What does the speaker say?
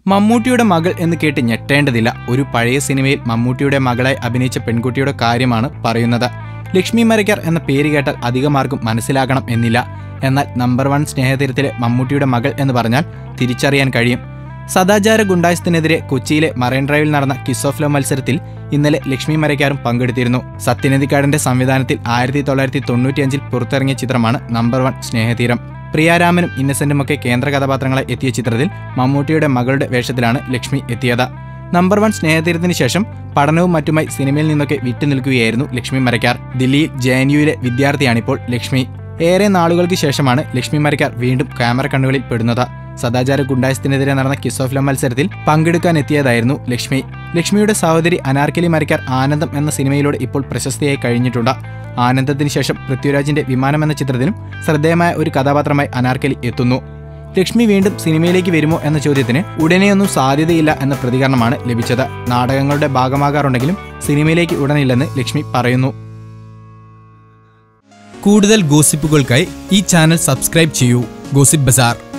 മമ്മൂട്ടിയുടെ മകൾ എന്ന് കേട്ട് ഞെട്ടേണ്ടതില്ല ഒരു പഴയ സിനിമയിൽ മമ്മൂട്ടിയുടെ മകളായി അഭിനയിച്ച പെൺകുട്ടിയുടെ കാര്യമാണ് പറയുന്നത് ലക്ഷ്മി മരയ്ക്കർ എന്ന പേര് കേട്ടാൽ അധികമാർക്കും മനസ്സിലാകണം എന്നില്ല എന്നാൽ നമ്പർ വൺ സ്നേഹതീരത്തിലെ മമ്മൂട്ടിയുടെ മകൾ എന്ന് പറഞ്ഞാൽ തിരിച്ചറിയാൻ കഴിയും സദാചാര ഗുണ്ടായസത്തിനെതിരെ കൊച്ചിയിലെ മറൈൻ ഡ്രൈവിൽ നടന്ന കിസ് ഓഫ് ലവ് മത്സരത്തിൽ ഇന്നലെ ലക്ഷ്മി മരയ്ക്കാരും പങ്കെടുത്തിരുന്നു സത്യനന്ദിക്കാടിന്റെ സംവിധാനത്തിൽ ആയിരത്തി തൊള്ളായിരത്തി തൊണ്ണൂറ്റിയഞ്ചിൽ പുറത്തിറങ്ങിയ ചിത്രമാണ് നമ്പർ വൺ സ്നേഹതീരം പ്രിയാരാമനും ഇന്നസെന്റുമൊക്കെ കേന്ദ്ര കഥാപാത്രങ്ങളെ എത്തിയ ചിത്രത്തിൽ മമ്മൂട്ടിയുടെ മകളുടെ വേഷത്തിലാണ് ലക്ഷ്മി എത്തിയത് നമ്പർ വൺ സ്നേഹതീരത്തിന് ശേഷം പഠനവും മറ്റുമായി സിനിമയിൽ നിന്നൊക്കെ വിട്ടുനിൽക്കുകയായിരുന്നു ലക്ഷ്മി മരയ്ക്കാർ ദില്ലിയിൽ ജെ എൻ യുയിലെ വിദ്യാർത്ഥിയാണിപ്പോൾ ലക്ഷ്മി ഏറെ നാളുകൾക്ക് ശേഷമാണ് ലക്ഷ്മി മരയ്ക്കാർ വീണ്ടും ക്യാമറ കണ്ണുകളിൽ പെടുന്നത് സദാചാര ഗുണ്ടായസത്തിനെതിരെ നടന്ന കിസ് ഓഫ് ലവ് മത്സരത്തിൽ പങ്കെടുക്കാൻ എത്തിയതായിരുന്നു ലക്ഷ്മി ലക്ഷ്മിയുടെ സഹോദരി അനാർക്കലി മരയ്ക്കാർ ആനന്ദം എന്ന സിനിമയിലൂടെ ഇപ്പോൾ പ്രശസ്തിയായി കഴിഞ്ഞിട്ടുണ്ട് ആനന്ദത്തിന് ശേഷം പൃഥ്വിരാജിന്റെ വിമാനം എന്ന ചിത്രത്തിലും ശ്രദ്ധേയമായ ഒരു കഥാപാത്രമായി അനാർക്കലി എത്തുന്നു ലക്ഷ്മി വീണ്ടും സിനിമയിലേക്ക് വരുമോ എന്ന ചോദ്യത്തിന് ഉടനെയൊന്നും സാധ്യതയില്ല എന്ന പ്രതികരണമാണ് ലഭിച്ചത് നാടകങ്ങളുടെ ഭാഗമാകാറുണ്ടെങ്കിലും സിനിമയിലേക്ക് ഉടനില്ലെന്ന് ലക്ഷ്മി പറയുന്നു കൂടുതൽ ഗോസിപ്പുകൾക്കായി ഈ ചാനൽ സബ്സ്ക്രൈബ് ചെയ്യൂ ഗോസിപ്പ് ബസാർ